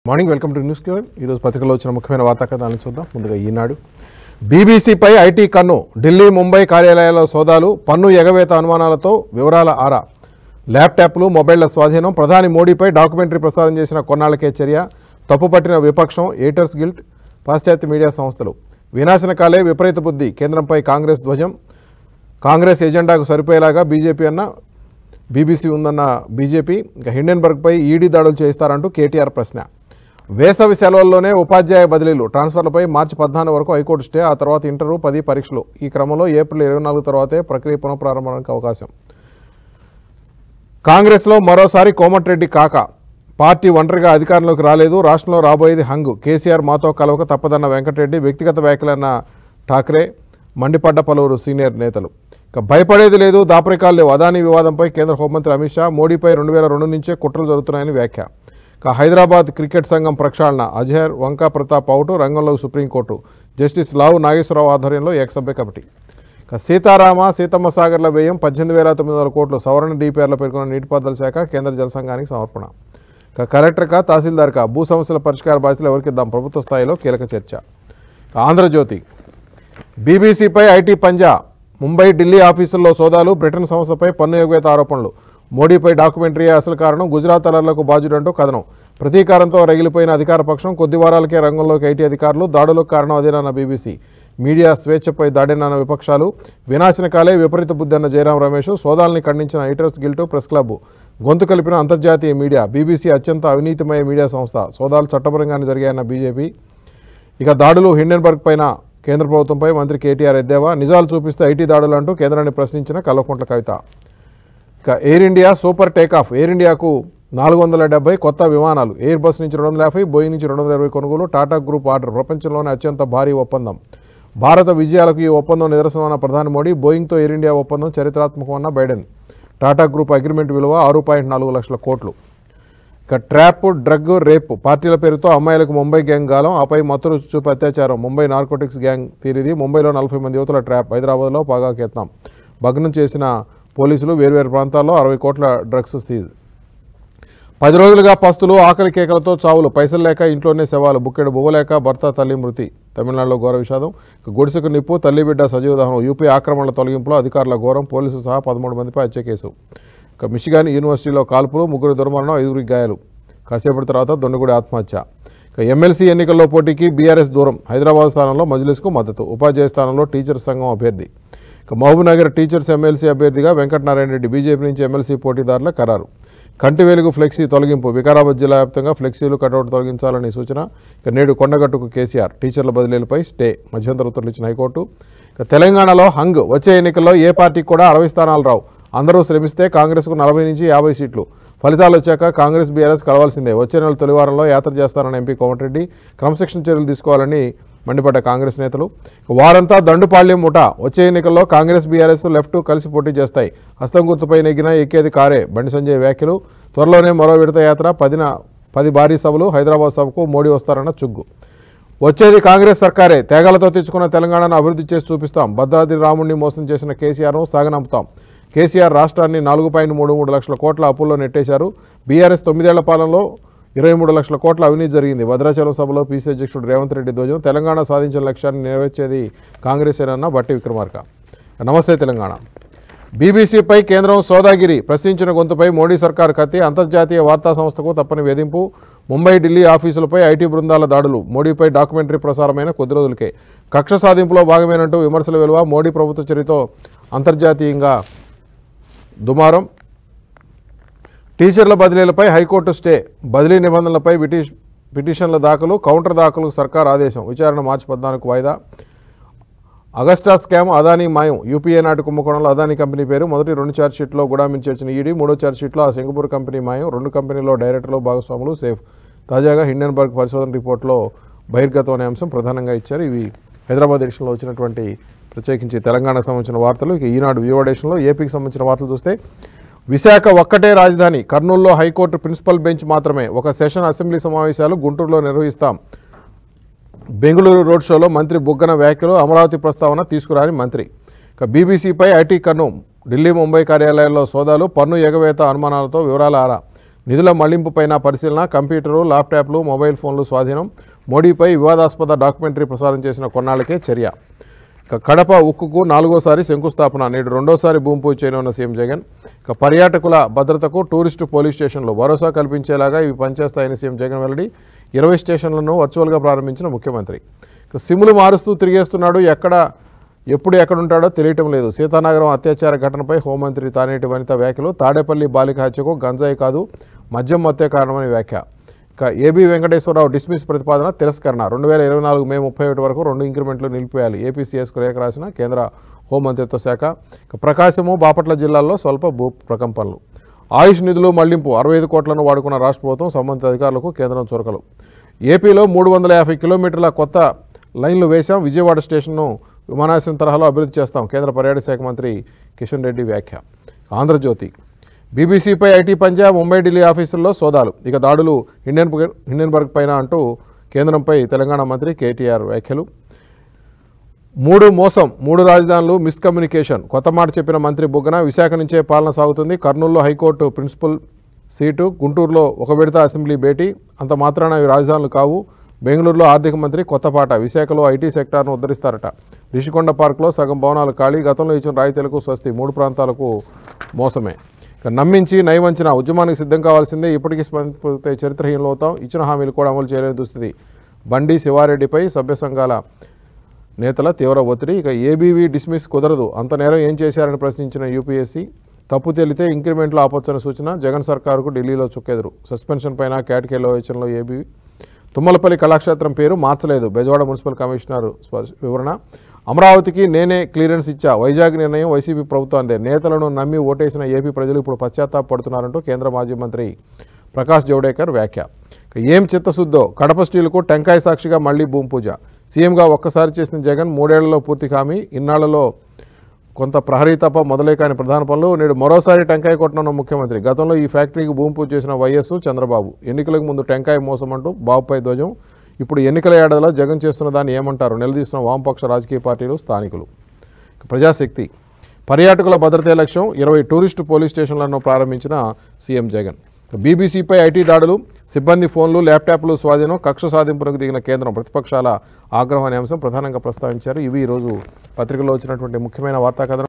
morning welcome to news cure ఈరోజు పత్రికలో వచ్చిన ముఖ్యమైన వార్తా కథనాలను చూద్దాం ముందుగా ఈనాడు బీబీసీపై ఐటీ కన్ను ఢిల్లీ ముంబై కార్యాలయాల సోదాలు పన్ను ఎగవేత అనుమానాలతో వివరాల ఆరా ల్యాప్టాప్లు మొబైళ్ల స్వాధీనం ప్రధాని మోడీపై డాక్యుమెంటరీ ప్రసారం చేసిన కొన్నాళ్లకే చర్య తప్పుపట్టిన విపక్షం ఏటర్స్ గిల్ట్ పాశ్చాత్య మీడియా సంస్థలు వినాశనకాలే విపరీత బుద్ధి కేంద్రంపై కాంగ్రెస్ ధ్వజం కాంగ్రెస్ ఎజెండాకు సరిపోయేలాగా బీజేపీ అన్న బీబీసీ ఉందన్న బీజేపీ ఇంకా హిండెన్బర్గ్పై ఈడీ దాడులు చేయిస్తారంటూ కేటీఆర్ ప్రశ్న వేసవి సెలవుల్లోనే ఉపాధ్యాయ బదిలీలు ట్రాన్స్ఫర్లపై మార్చి పద్నాలుగు వరకు హైకోర్టు స్టే ఆ తర్వాత ఇంటర్వ్యూ పది పరీక్షలు ఈ క్రమంలో ఏప్రిల్ ఇరవై నాలుగు తర్వాతే ప్రక్రియ పునఃప్రారంభానికి అవకాశం కాంగ్రెస్లో మరోసారి కోమటిరెడ్డి కాక పార్టీ ఒంటరిగా అధికారంలోకి రాలేదు రాష్ట్రంలో రాబోయేది హంగు కేసీఆర్ మాతో కలవక తప్పదన్న వెంకటరెడ్డి వ్యక్తిగత వ్యాఖ్యలన్న ఠాక్రే మండిపడ్డ పలువురు సీనియర్ నేతలు ఇక భయపడేది లేదు దాపరికాలు లేవు అదానీ వివాదంపై కేంద్ర హోంమంత్రి అమిత్ షా మోడీపై రెండు వేల రెండు నుంచే కుట్రలు జరుగుతున్నాయని వ్యాఖ్య ఇక హైదరాబాద్ క్రికెట్ సంఘం ప్రక్షాళన అజహర్ వంకా ప్రతాప్ అవుటు రంగంలో సుప్రీంకోర్టు జస్టిస్ లావు నాగేశ్వరరావు ఆధ్వర్యంలో ఏకసభ్య కమిటీ ఇక సీతారామ సీతమ్మ సాగర్ల వ్యయం పద్దెనిమిది వేల తొమ్మిది వందల కోట్లు సవరణ డిపిఆర్లో పేర్కొన్న నీటిపారుదల శాఖ కేంద్ర జలసంఘానికి సమర్పణ ఇక కలెక్టర్కా తహసీల్దార్కా భూ సమస్యల పరిష్కార బాధ్యతలు ఎవరికిద్దాం ప్రభుత్వ స్థాయిలో కీలక చర్చ ఇక ఆంధ్రజ్యోతి బీబీసీపై ఐటీ పంజా ముంబై ఢిల్లీ ఆఫీసుల్లో సోదాలు బ్రిటన్ సంస్థపై పన్ను ఎగువేత ఆరోపణలు మోడీపై డాక్యుమెంటరీ అసలు కారణం గుజరాత్ అలర్లకు బాధ్యుడంటూ కథనం ప్రతీకారంతో రగిలిపోయిన అధికార పక్షం కొద్ది వారాలకే రంగంలోకి ఐటీ అధికారులు దాడులకు కారణం అదేనన్న బీబీసీ మీడియా స్వేచ్ఛపై దాడినన్న విపక్షాలు వినాశనకాలే విపరీత బుద్ధి అన్న జయరాం రమేష్ సోదాల్ని ఖండించిన ఐటర్స్ గిల్టు ప్రెస్ క్లబ్ గొంతు కలిపిన అంతర్జాతీయ మీడియా బీబీసీ అత్యంత అవినీతిమయ మీడియా సంస్థ సోదాలు చట్టపరంగానే జరిగాయన్న బీజేపీ ఇక దాడులు హిండెన్బర్గ్ పైన కేంద్ర ప్రభుత్వంపై మంత్రి కేటీఆర్ ఎద్దేవా నిజాలు చూపిస్తే ఐటీ దాడులు అంటూ కేంద్రాన్ని ప్రశ్నించిన కల్వకుంట్ల కవిత ఇక air India super takeoff air ఇండియాకు నాలుగు వందల డెబ్బై కొత్త విమానాలు ఎయిర్ బస్ నుంచి రెండు వందల యాభై బోయింగ్ నుంచి రెండు వందల ఇరవై కొనుగోలు టాటా గ్రూప్ ఆర్డర్ ప్రపంచంలోనే అత్యంత భారీ ఒప్పందం భారత విజయాలకు ఈ ఒప్పందం నిదర్శనమన్న ప్రధాని మోడీ బోయింగ్తో ఎయిర్ ఇండియా ఒప్పందం చరిత్రాత్మకమన్న బైడెన్ టాటా గ్రూప్ అగ్రిమెంట్ విలువ ఆరు పాయింట్ నాలుగు లక్షల కోట్లు ఇక ట్రాప్ డ్రగ్ రేప్ పార్టీల పేరుతో అమ్మాయిలకు ముంబై గ్యాంగ్ గాలం ఆపై మత్తురు చూపి అత్యాచారం ముంబై నార్కోటిక్స్ గ్యాంగ్ తీరిది ముంబైలో నలభై మంది యువతుల ట్రాప్ హైదరాబాద్లో పాగా కేత్నం భగ్నం చేసిన పోలీసులు వేర్వేరు ప్రాంతాల్లో అరవై కోట్ల డ్రగ్స్ సీజ్ పది రోజులుగా పస్తులు ఆకలి కేకలతో చావులు పైసలు లేక ఇంట్లోనే శవాలు బుక్కెడు బువ్వలేక భర్త తల్లి మృతి తమిళనాడులో ఘోర విషాదం ఇక గుడిసెకు నిప్పు తల్లి బిడ్డ సజీవ దహనం యూపీ ఆక్రమణల తొలగింపులో అధికారుల ఘోరం పోలీసు సహా పదమూడు మందిపై హత్య కేసు ఇక మిషిగాన్ యూనివర్సిటీలో కాల్పులు ముగ్గురు దుర్మరణం ఐదుగురికి గాయాలు కాసేపటి తర్వాత దొండగుడి ఆత్మహత్య ఇక ఎమ్మెల్సీ ఎన్నికల్లో పోటీకి బీఆర్ఎస్ దూరం హైదరాబాద్ స్థానంలో మజ్లిస్కు మద్దతు ఉపాధ్యాయ స్థానంలో టీచర్ సంఘం అభ్యర్థి ఇక మహబూబ్నగర్ టీచర్స్ ఎమ్మెల్సీ అభ్యర్థిగా వెంకటనారాయణ రెడ్డి బీజేపీ నుంచి ఎమ్మెల్సీ పోటీదారుల ఖరారు కంటి వెలుగు ఫ్లెక్సీ తొలగింపు వికారాబాద్ జిల్లా వ్యాప్తంగా ఫ్లెక్సీలు కటౌట్ తొలగించాలని సూచన ఇక నేడు కొండగట్టుకు కేసీఆర్ టీచర్ల బదిలీలపై స్టే మధ్యంతర ఉత్తర్వులు ఇచ్చిన హైకోర్టు ఇక తెలంగాణలో హంగ్ వచ్చే ఎన్నికల్లో ఏ పార్టీకి కూడా అరవై స్థానాలు రావు అందరూ శ్రమిస్తే కాంగ్రెస్కు నలభై నుంచి యాభై సీట్లు ఫలితాలు వచ్చాక కాంగ్రెస్ బీఆర్ఎస్ కలవాల్సిందే వచ్చే నెల తొలి వారంలో యాత్ర చేస్తానన్న ఎంపీ కోమటిరెడ్డి క్రమశిక్షణ చర్యలు తీసుకోవాలని మండిపడ్డ కాంగ్రెస్ నేతలు వారంతా దండుపాళ్యం ముఠ వచ్చే ఎన్నికల్లో కాంగ్రెస్ బీఆర్ఎస్ లెఫ్ట్ కలిసి పోటీ చేస్తాయి హస్తం గుర్తుపై నెగ్గిన ఎక్కేది కారే బండి సంజయ్ వ్యాఖ్యలు త్వరలోనే మరో విడత యాత్ర పదిన పది భారీ సభలు హైదరాబాద్ సభకు మోడీ వస్తారన్న చుగ్గు వచ్చేది కాంగ్రెస్ సర్కారే తేగలతో తెచ్చుకున్న తెలంగాణను అభివృద్ధి చేసి చూపిస్తాం భద్రాద్రి రాముడిని మోసం చేసిన కేసీఆర్ను సాగనంపుతాం కేసీఆర్ రాష్ట్రాన్ని నాలుగు పాయింట్ మూడు మూడు లక్షల కోట్ల అప్పుల్లో నెట్టేశారు బీఆర్ఎస్ తొమ్మిదేళ్ల పాలనలో ఇరవై మూడు లక్షల కోట్ల అవినీతి జరిగింది భద్రాచలం సభలో పీసీ అధ్యక్షుడు రేవంత్ రెడ్డి ధ్వజం తెలంగాణ సాధించిన లక్ష్యాన్ని నెరవేర్చేది కాంగ్రెసేనన్న బట్టి విక్రమార్క నమస్తే తెలంగాణ బీబీసీపై కేంద్రం సోదాగిరి ప్రశ్నించిన గొంతుపై మోడీ సర్కార్ కత్తి అంతర్జాతీయ వార్తా సంస్థకు తప్పని వేధింపు ముంబై ఢిల్లీ ఆఫీసులపై ఐటీ బృందాల దాడులు మోడీపై డాక్యుమెంటరీ ప్రసారమైన కొద్ది రోజులకే కక్ష సాధింపులో భాగమేనంటూ విమర్శల విలువ మోడీ ప్రభుత్వ చర్యతో అంతర్జాతీయంగా దుమారం టీచర్ల బదిలీలపై హైకోర్టు స్టే బదిలీ నిబంధనలపై పిటిష్ పిటిషన్ల దాఖలు కౌంటర్ దాఖలు సర్కార్ ఆదేశం విచారణ మార్చి పద్నాలుగు వాయిదా అగస్టా స్కామ్ అదానీ మాయం యూపీఏ నాటి కుంభకోణంలో అదానీ కంపెనీ పేరు మొదటి రెండు ఛార్జ్షీట్లో గుడామించి వచ్చిన ఈడీ మూడో ఛార్జ్షీట్లో ఆ సింగపూర్ కంపెనీ మాయం రెండు కంపెనీలో డైరెక్టర్లు భాగస్వాములు సేఫ్ తాజాగా హిండెన్బర్గ్ పరిశోధన రిపోర్ట్లో బహిర్గతం అనే అంశం ప్రధానంగా ఇచ్చారు ఇవి హైదరాబాద్ ఎడిషన్లో వచ్చినటువంటి ప్రత్యేకించి తెలంగాణకు సంబంధించిన వార్తలు ఇక ఈనాడు వివో ఎడిషన్లో ఏపీకి సంబంధించిన వార్తలు చూస్తే విశాఖ ఒక్కటే రాజధాని కర్నూలులో హైకోర్టు ప్రిన్సిపల్ బెంచ్ మాత్రమే ఒక సెషన్ అసెంబ్లీ సమావేశాలు గుంటూరులో నిర్వహిస్తాం బెంగళూరు రోడ్ షోలో మంత్రి బుగ్గన వ్యాఖ్యలు అమరావతి ప్రస్తావన తీసుకురాని మంత్రి ఇక బీబీసీపై ఐటీ కన్ను ఢిల్లీ ముంబై కార్యాలయాల్లో సోదాలు పన్ను ఎగవేత అనుమానాలతో వివరాల ఆరా నిధుల మళ్లింపుపైన పరిశీలన కంప్యూటరు ల్యాప్టాప్లు మొబైల్ ఫోన్లు స్వాధీనం మోడీపై వివాదాస్పద డాక్యుమెంటరీ ప్రసారం చేసిన కొన్నాళ్ళకే చర్య ఇక కడప ఉక్కుకు నాలుగోసారి శంకుస్థాపన నేడు రెండోసారి భూమి పూజ చేయనున్న సీఎం జగన్ ఇక పర్యాటకుల భద్రతకు టూరిస్టు పోలీస్ స్టేషన్లు భరోసా కల్పించేలాగా ఇవి పనిచేస్తాయని సీఎం జగన్ వెల్లడి ఇరవై స్టేషన్లను వర్చువల్గా ప్రారంభించిన ముఖ్యమంత్రి ఇక సిమ్లు మారుస్తూ తిరిగేస్తున్నాడు ఎక్కడ ఎప్పుడు ఎక్కడుంటాడో తెలియటం లేదు సీతానగరం అత్యాచార ఘటనపై హోంమంత్రి తానేటి వనిత వ్యాఖ్యలు తాడేపల్లి బాలిక హత్యకు గంజాయి కాదు మద్యం మత్తే కారణమని వ్యాఖ్య ఇక ఏబీ వెంకటేశ్వరరావు డిస్మిస్ ప్రతిపాదన తిరస్కరణ రెండు వేల ఇరవై నాలుగు మే ముప్పై ఒకటి వరకు రెండు ఇంక్రిమెంట్లు నిలిపివేయాలి ఏపీసీఎస్కు లేఖ రాసిన కేంద్ర హోంమంత్రిత్వ శాఖ ఇక ప్రకాశము బాపట్ల జిల్లాల్లో స్వల్ప భూ ప్రకంపనలు ఆయుష్ నిధులు మళ్లింపు అరవై ఐదు కోట్లను వాడుకున్న రాష్ట్ర ప్రభుత్వం సంబంధిత అధికారులకు కేంద్రం చొరకలు ఏపీలో మూడు వందల యాభై కిలోమీటర్ల కొత్త లైన్లు వేశాం విజయవాడ స్టేషన్ను విమానాశ్రయం తరహాలో అభివృద్ధి చేస్తాం కేంద్ర పర్యాటక శాఖ మంత్రి కిషన్ రెడ్డి వ్యాఖ్య ఆంధ్రజ్యోతి బీబీసీపై ఐటీ పంజాబ్ ముంబై ఢిల్లీ ఆఫీసుల్లో సోదాలు ఇక దాడులు ఇండియన్ ఇండియన్బర్గ్ పైన అంటూ కేంద్రంపై తెలంగాణ మంత్రి కేటీఆర్ వ్యాఖ్యలు మూడు మోసం మూడు రాజధానులు మిస్కమ్యూనికేషన్ కొత్త మాట చెప్పిన మంత్రి బుగ్గన విశాఖ నుంచే పాలన సాగుతుంది కర్నూలులో హైకోర్టు ప్రిన్సిపల్ సీటు గుంటూరులో ఒక విడత అసెంబ్లీ భేటీ అంత మాత్రాన ఇవి రాజధానులు కావు బెంగళూరులో ఆర్థిక మంత్రి కొత్తపాట విశాఖలో ఐటీ సెక్టార్ను ఉద్ధరిస్తారట రిషికొండ పార్క్లో సగం భవనాలు ఖాళీ గతంలో ఇచ్చిన రాయితీలకు స్వస్తి మూడు ప్రాంతాలకు మోసమే ఇక నమ్మించి నయవంచిన ఉద్యమానికి సిద్ధం కావాల్సిందే ఇప్పటికీ స్పందిస్తే చరిత్రహీనలు అవుతాం ఇచ్చిన హామీలు కూడా అమలు చేయలేని దుస్థితి బండి శివారెడ్డిపై సభ్య సంఘాల నేతల తీవ్ర ఒత్తిడి ఇక ఏబీవీ డిస్మిస్ కుదరదు అంత నేరం ఏం చేశారని ప్రశ్నించిన యూపీఎస్సీ తప్పు తేలితే ఇంక్రిమెంట్లు ఆపొచ్చని సూచన జగన్ సర్కారుకు ఢిల్లీలో చుక్కెదురు సస్పెన్షన్ పైన క్యాట్కేలో యోచనలో ఏబీవీ తుమ్మలపల్లి కళాక్షేత్రం పేరు మార్చలేదు బెజవాడ మున్సిపల్ కమిషనర్ స్వ- వివరణ అమరావతికి నేనే క్లియరెన్స్ ఇచ్చా వైజాగ్ నిర్ణయం వైసీపీ ప్రభుత్వాందే నేతలను నమ్మి ఓటేసిన ఏపీ ప్రజలు ఇప్పుడు పశ్చాత్తాపడుతున్నారంటూ కేంద్ర మాజీ మంత్రి ప్రకాష్ జవడేకర్ వ్యాఖ్య ఇక ఏం చిత్తశుద్ధో కడప స్టీలుకు టెంకాయ సాక్షిగా మళ్లీ భూమి పూజ సీఎంగా ఒక్కసారి చేసిన జగన్ మూడేళ్లలో పూర్తి హామీ ఇన్నాళ్లలో కొంత ప్రహరీ తప్ప మొదలై కాని ప్రధాన పనులు నేడు మరోసారి టెంకాయ కొట్టనున్న ముఖ్యమంత్రి గతంలో ఈ ఫ్యాక్టరీకి భూమి పూజ చేసిన వైఎస్ చంద్రబాబు ఎన్నికలకు ముందు టెంకాయ మోసం అంటూ బాబుపై ధ్వజం ఇప్పుడు ఎన్నికల ఏడాదిలో జగన్ చేస్తున్న దాన్ని ఏమంటారు నిలదీస్తున్న వామపక్ష రాజకీయ పార్టీలు స్థానికులు ప్రజాశక్తి పర్యాటకుల భద్రతే లక్ష్యం ఇరవై టూరిస్టు పోలీస్ స్టేషన్లను ప్రారంభించిన సీఎం జగన్ బీబీసీపై ఐటీ దాడులు సిబ్బంది ఫోన్లు ల్యాప్టాప్లు స్వాధీనం కక్ష సాధింపునకు దిగిన కేంద్రం ప్రతిపక్షాల ఆగ్రహం అనే అంశం ప్రధానంగా ప్రస్తావించారు ఇవి ఈరోజు పత్రికలో వచ్చినటువంటి ముఖ్యమైన వార్తా కథనం